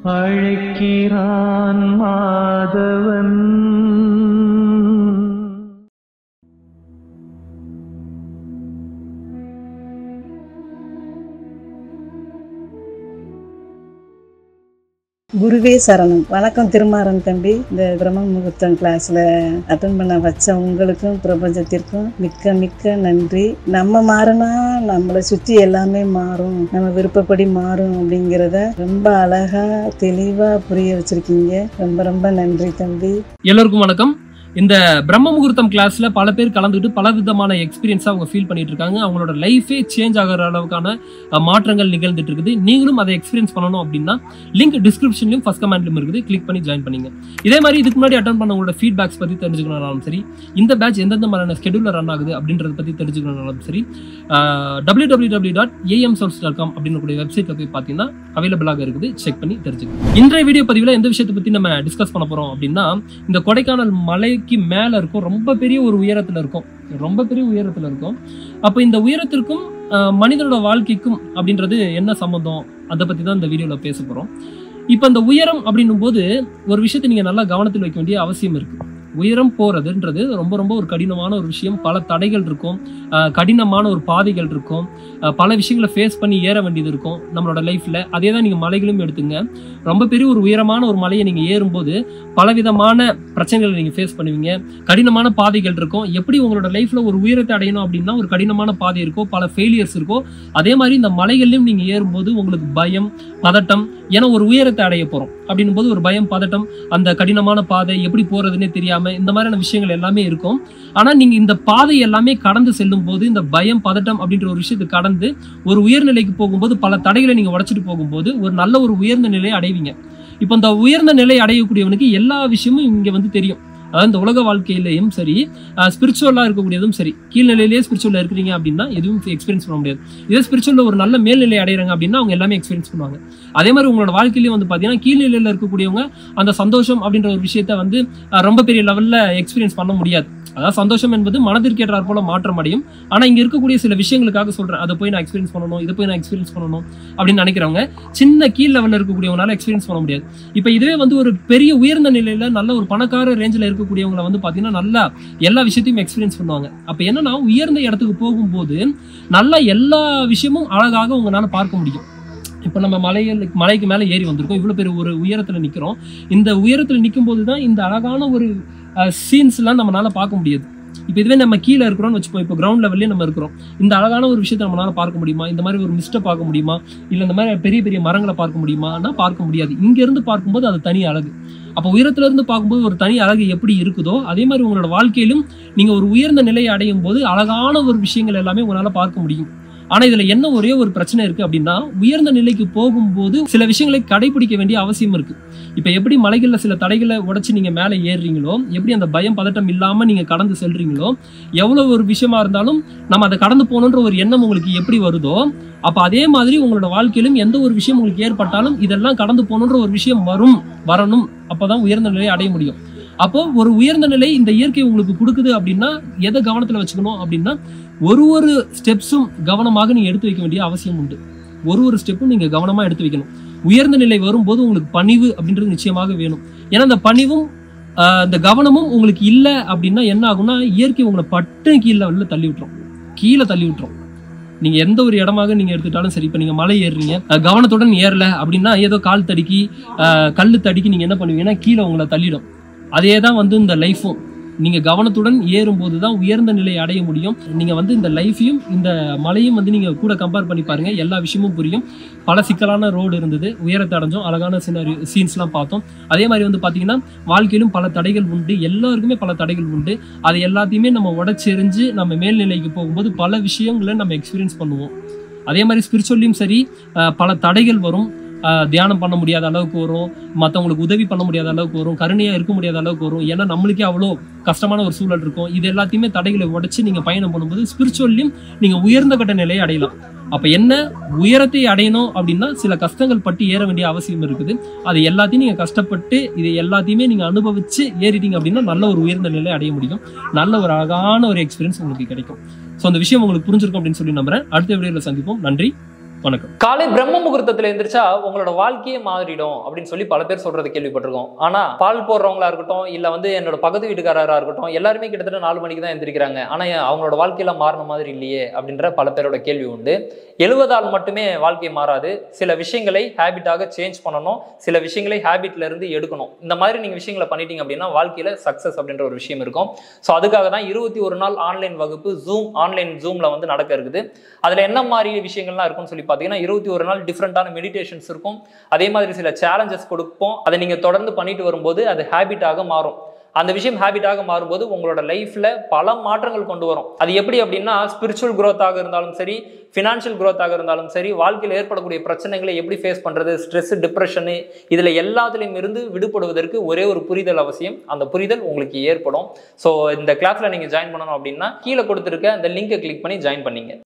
அழைக்கிறான் மாதவன் குருவே சரணம் வணக்கம் திருமாறன் தம்பி இந்த பிரம்ம முகூர்த்தம் கிளாஸ்ல அட்டன் பண்ண வச்ச உங்களுக்கும் பிரபஞ்சத்திற்கும் மிக்க மிக்க நன்றி நம்ம மாறினா நம்மளை சுற்றி எல்லாமே மாறும் நம்ம விருப்பப்படி மாறும் அப்படிங்கிறத ரொம்ப அழகா தெளிவா புரிய வச்சிருக்கீங்க ரொம்ப ரொம்ப நன்றி தம்பி எல்லோருக்கும் வணக்கம் இந்த பிரம்ம முகூர்த்தம் கிளாஸ்ல பல பேர் கலந்துக்கிட்டு பல விதமான எக்ஸ்பீரியன்ஸா அவங்க ஃபீல் பண்ணிட்டு இருக்காங்க அவங்களோட லைஃபே சேஞ்ச் ஆகிற அளவுக்கான அஹ், மாற்றங்கள் நிகழ்ந்துட்டு இருக்குது நீங்களும் அதை எக்ஸ்பீரியன்ஸ் பண்ணணும் அப்படின்னா லிங்க் டிஸ்கிரிப்ஷன்லயும் ஃபர்ஸ்ட் கமெண்ட்லயும் இருக்குது கிளிக் பண்ணி ஜாயின் பண்ணீங்க இதே மாதிரி இதுக்கு முன்னாடி அட்டன் பண்ண உங்களோட ஃபீட்பேக்ஸ் பத்தி தெரிஞ்சுக்கணும்னாலும் சரி இந்த பேட்ச் எந்தெந்த மாதிரியான ஸ்கெடியூல ரன் ஆகுது அப்படின்றத பத்தி தெரிஞ்சுக்கணும்னாலும் சரி W W W dot A M source dot com அப்படின்னு கூடிய வெப்சைட்ல போய் பார்த்தீங்கன்னா அவைலபிளாக இருக்குது செக் பண்ணி தெரிஞ்சுக்கணும் இன்றைய வீடியோ பதிவில் எந்த விஷயத்தை பத்தி நம்ம டிஸ்கஸ் பண்ண போறோம் அப்படின்னா இந்த கொடைக்கானல் மலைக்கு மேல இருக்கும் ரொம்ப பெரிய ஒரு உயரத்துல இருக்கும் ரொம்ப பெரிய உயரத்துல இருக்கும் அப்ப இந்த உயரத்திற்கும் அஹ், மனிதனோட வாழ்க்கைக்கும் அப்படின்றது என்ன சம்பந்தம் அதை பத்தி தான் இந்த வீடியோல பேச போறோம் இப்ப இந்த உயரம் அப்படின்னும் போது ஒரு விஷயத்தை நீங்க நல்லா கவனத்தில் வைக்க வேண்டிய அவசியம் இருக்கு உயரம் போறதுன்றது ரொம்ப ரொம்ப ஒரு கடினமான ஒரு விஷயம் பல தடைகள் இருக்கும் அஹ், கடினமான ஒரு பாதைகள் இருக்கும் அஹ், பல விஷயங்களை ஃபேஸ் பண்ணி ஏற வேண்டியது இருக்கும் நம்மளோட லைஃப்ல அதே தான் நீங்க மலைகளும் எடுத்துங்க ரொம்ப பெரிய ஒரு உயரமான ஒரு மலையை நீங்க ஏறும்போது பலவிதமான பிரச்சனைகளை நீங்க ஃபேஸ் பண்ணுவீங்க கடினமான பாதைகள் இருக்கும் எப்படி உங்களோட லைஃப்ல ஒரு உயரத்தை அடையணும் அப்படின்னா ஒரு கடினமான பாதை இருக்கோ பல ஃபெயிலியர்ஸ் இருக்கோ அதே மாதிரி இந்த மலைகள்லயும் நீங்க ஏறும்போது உங்களுக்கு பயம் பதட்டம் ஏன்னா ஒரு உயரத்தை அடைய போறோம் அப்படின்னும் போது ஒரு பயம் பதட்டம் அந்த கடினமான பாதை எப்படி போறதுன்னே தெரியாம இந்த மாதிரியான விஷயங்கள் எல்லாமே இருக்கும் ஆனா நீங்க இந்த பாதை எல்லாமே கடந்து செல்லும் போது இந்த பயம் பதட்டம் அப்படின்ற ஒரு விஷயத்தை கடந்து ஒரு உயர்நிலைக்கு போகும்போது பல தடைகளை நீங்க உடைச்சிட்டு போகும்போது ஒரு நல்ல ஒரு உயர்ந்த நிலையை அடைவீங்க இப்போ இந்த உயர்ந்த நிலை அடையக்கூடியவனுக்கு எல்லா விஷயமும் இங்க வந்து தெரியும் அதாவது இந்த உலக வாழ்க்கையிலையும் சரி ஸ்பிரிச்சுவலா இருக்கக்கூடியதும் சரி கீழ்நிலையிலேயே ஸ்பிரிச்சுவலா இருக்கிறீங்க அப்படின்னா எதுவும் எக்ஸ்பீரியன்ஸ் பண்ண முடியாது இதே ஸ்பிரிச்சுவல்ல ஒரு நல்ல மேல்நிலை அடைகிறாங்க அப்படின்னா அவங்க எல்லாமே எக்ஸ்பீரியன்ஸ் பண்ணுவாங்க அதே மாதிரி உங்களோட வாழ்க்கையிலயும் வந்து பாத்தீங்கன்னா கீழ்நிலையில இருக்கக்கூடியவங்க அந்த சந்தோஷம் அப்படின்ற ஒரு விஷயத்த வந்து அஹ், ரொம்ப பெரிய லெவல்ல எக்ஸ்பீரியன்ஸ் பண்ண முடியாது அதாவது சந்தோஷம் என்பது மனதிற்கு ஏற்றாற் போல மாற்றம் அடையும் ஆனா இங்க இருக்கக்கூடிய சில விஷயங்களுக்காக சொல்றேன் அதை போய் நான் எக்ஸ்பீரியன்ஸ் பண்ணணும் இதை போய் நான் எக்ஸ்பீரியன்ஸ் பண்ணணும் அப்படின்னு நினைக்கிறவங்க சின்ன கீழ் லெவல்ல இருக்கக்கூடியவங்களால எக்ஸ்பீரியன்ஸ் பண்ண முடியாது இப்போ இதுவே வந்து ஒரு பெரிய உயர்ந்த நிலையில நல்ல ஒரு பணக்கார ரேஞ்சில் இருக்கக்கூடியவங்களை வந்து பாத்தீங்கன்னா நல்லா எல்லா விஷயத்தையும் எக்ஸ்பீரியன்ஸ் பண்ணுவாங்க அப்ப என்னன்னா உயர்ந்த இடத்துக்கு போகும்போது நல்லா எல்லா விஷயமும் அழகாக உங்களால பார்க்க முடியும் இப்போ நம்ம மலையில் மலைக்கு மேலே ஏறி வந்திருக்கோம் இவ்வளோ பெரிய ஒரு உயரத்தில் நிற்கிறோம் இந்த உயரத்தில் நிற்கும் போது தான் இந்த அழகான ஒரு சீன்ஸ்லாம் நம்மளால பார்க்க முடியாது இப்போ இதுவே நம்ம கீழே இருக்கிறோம்னு வச்சுப்போம் இப்போ கிரவுண்ட் லெவல்லே நம்ம இருக்கிறோம் இந்த அழகான ஒரு விஷயத்தை நம்மளால பார்க்க முடியுமா இந்த மாதிரி ஒரு மிஸ்ட்டை பார்க்க முடியுமா இல்லை இந்த மாதிரி பெரிய பெரிய மரங்களை பார்க்க முடியுமானா பார்க்க முடியாது இங்கேருந்து பார்க்கும்போது அது தனி அழகு அப்போ உயரத்துல இருந்து பார்க்கும்போது ஒரு தனி அழகு எப்படி இருக்குதோ அதே மாதிரி உங்களோட வாழ்க்கையிலும் நீங்க ஒரு உயர்ந்த நிலையை அடையும் போது அழகான ஒரு விஷயங்கள் எல்லாமே உங்களால பார்க்க முடியும் ஆனா இதுல என்ன ஒரே ஒரு பிரச்சனை இருக்கு அப்படின்னா உயர்ந்த நிலைக்கு போகும்போது சில விஷயங்களை கடைபிடிக்க வேண்டிய அவசியம் இருக்கு இப்ப எப்படி மலைகள்ல சில தடைகளை உடைச்சு நீங்க மேலே ஏறுறீங்களோ எப்படி அந்த பயம் பதட்டம் இல்லாம நீங்க கடந்து செல்றீங்களோ எவ்வளவு ஒரு விஷயமா இருந்தாலும் நம்ம அதை கடந்து போகணுன்ற ஒரு எண்ணம் உங்களுக்கு எப்படி வருதோ அப்ப அதே மாதிரி உங்களோட வாழ்க்கையிலும் எந்த ஒரு விஷயம் உங்களுக்கு ஏற்பட்டாலும் இதெல்லாம் கடந்து போகணுன்ற ஒரு விஷயம் வரும் வரணும் அப்பதான் உயர்ந்த நிலையை அடைய முடியும் அப்போ ஒரு உயர்ந்த நிலை இந்த இயற்கை உங்களுக்கு கொடுக்குது அப்படின்னா எதை கவனத்துல வச்சுக்கணும் அப்படின்னா ஒரு ஒரு ஸ்டெப்ஸும் கவனமாக நீங்க எடுத்து வைக்க வேண்டிய அவசியம் உண்டு ஒரு ஒரு ஸ்டெப்பும் நீங்க கவனமா எடுத்து வைக்கணும் உயர்ந்த நிலை வரும்போது உங்களுக்கு பணிவு அப்படின்றது நிச்சயமாக வேணும் ஏன்னா அந்த பணிவும் ஆஹ், இந்த கவனமும் உங்களுக்கு இல்லை அப்படின்னா என்ன ஆகும்னா இயற்கை உங்களை பட்டு கீழே உள்ள தள்ளி விட்டுரும் கீழே தள்ளி விட்டுரும் நீங்க எந்த ஒரு இடமாக நீங்க எடுத்துட்டாலும் சரி இப்ப நீங்க மலை ஏறுறீங்க அஹ், கவனத்துடன் ஏறல அப்படின்னா ஏதோ கால் தடுக்கி அஹ், கல்லு தடுக்கி நீங்க என்ன பண்ணுவீங்கன்னா கீழே உங்களை தள்ளிடும் அதே தான் வந்து இந்த லைஃப்பும் நீங்க கவனத்துடன் ஏறும்போது தான் உயர்ந்த நிலையை அடைய முடியும் நீங்க வந்து இந்த லைஃபையும் இந்த மலையும் வந்து நீங்க கூட கம்பேர் பண்ணி பாருங்க எல்லா விஷயமும் புரியும் பல சிக்கலான ரோடு இருந்தது உயரத்தை அடைஞ்சோம் அழகான சின்ன சீன்ஸ்லாம் பார்த்தோம் அதே மாதிரி வந்து பாத்தீங்கன்னா வாழ்க்கையிலும் பல தடைகள் உண்டு எல்லாருக்குமே பல தடைகள் உண்டு அது எல்லாத்தையுமே நம்ம உடச்செறிஞ்சு நம்ம மேல்நிலைக்கு போகும்போது பல விஷயங்களை நம்ம எக்ஸ்பீரியன்ஸ் பண்ணுவோம் அதே மாதிரி ஸ்பிரிச்சுவல்லையும் சரி அஹ், பல தடைகள் வரும் அஹ், தியானம் பண்ண முடியாத அளவுக்கு வரும் மற்றவங்களுக்கு உதவி பண்ண முடியாத அளவுக்கு வரும் கருணையாக இருக்க முடியாத அளவுக்கு வரும் ஏன்னா நம்மளுக்கே அவ்வளோ கஷ்டமான ஒரு சூழல் இருக்கும் இது எல்லாத்தையுமே தடைகளை உடைச்சு நீங்கள் பயணம் பண்ணும்போது ஸ்பிரிச்சுவல்லையும் நீங்கள் உயர்ந்த கட்ட நிலையை அடையலாம் அப்போ என்ன உயரத்தை அடையணும் அப்படின்னா சில கஷ்டங்கள் பட்டு ஏற வேண்டிய அவசியம் இருக்குது அது எல்லாத்தையும் நீங்கள் கஷ்டப்பட்டு இது எல்லாத்தையுமே நீங்கள் அனுபவிச்சு ஏறிட்டீங்க அப்படின்னா நல்ல ஒரு உயர்ந்த நிலையை அடைய முடியும் நல்ல ஒரு அழகான ஒரு எக்ஸ்பீரியன்ஸ் உங்களுக்கு கிடைக்கும் ஸோ அந்த விஷயம் உங்களுக்கு புரிஞ்சிருக்கும் அப்படின்னு சொல்லி நம்புறேன் அடுத்த வீடியோவில் சந்திப்போம் நன்றி வணக்கம் காலை பிரம்ம முகூர்த்தத்துல எந்திரிச்சா உங்களோட வாழ்க்கையே மாறிடும் அப்படின்னு சொல்லி பல பேர் சொல்றது கேள்விப்பட்டிருக்கோம் ஆனா பால் போடுறவங்களா இருக்கட்டும் இல்ல வந்து என்னோட பக்கத்து வீட்டுக்காரரா இருக்கட்டும் எல்லாருமே கிட்டத்தட்ட நாலு மணிக்கு தான் எந்திரிக்கிறாங்க ஆனா ஏன் அவங்களோட வாழ்க்கையில மாறின மாதிரி இல்லையே அப்படின்ற பல பேரோட கேள்வி உண்டு எழுவதால் மட்டுமே வாழ்க்கை மாறாது சில விஷயங்களை ஹேபிட்டாக சேஞ்ச் பண்ணணும் சில விஷயங்களை ஹேபிட்ல இருந்து எடுக்கணும் இந்த மாதிரி நீங்க விஷயங்களை பண்ணிட்டீங்க அப்படின்னா வாழ்க்கையில சக்சஸ் அப்படின்ற ஒரு விஷயம் இருக்கும் ஸோ அதுக்காக தான் இருபத்தி ஒரு நாள் ஆன்லைன் வகுப்பு ஜூம் ஆன்லைன் ஜூம்ல வந்து நடக்க இருக்குது அதுல என்ன மாதிரி விஷயங்கள்லாம் இருக்கும்னு சொல்லி பார்த்தீங்கன்னா இருபத்தி ஒரு நாள் டிஃப்ரெண்டான மெடிடேஷன்ஸ் இருக்கும் அதே மாதிரி சில சேலஞ்சஸ் கொடுப்போம் அதை நீங்க தொடர்ந்து பண்ணிட்டு வரும்போது அது ஹேபிட்டாக மாறும் அந்த விஷயம் ஹேபிட்டாக மாறும்போது உங்களோட லைஃப்ல பல மாற்றங்கள் கொண்டு வரும் அது எப்படி அப்படின்னா ஸ்பிரிச்சுவல் growth-ஆக இருந்தாலும் சரி ஃபினான்ஷியல் growth-ஆக இருந்தாலும் சரி வாழ்க்கையில் ஏற்படக்கூடிய பிரச்சனைகளை எப்படி ஃபேஸ் பண்றது ஸ்ட்ரெஸ் டிப்ரெஷனு இதுல எல்லாத்துலேயும் இருந்து விடுபடுவதற்கு ஒரே ஒரு புரிதல் அவசியம் அந்த புரிதல் உங்களுக்கு ஏற்படும் ஸோ இந்த கிளாஸ்ல நீங்க ஜாயின் பண்ணணும் அப்படின்னா கீழே கொடுத்துருக்க அந்த லிங்கை கிளிக் பண்ணி ஜாயின் பண்ணீங்க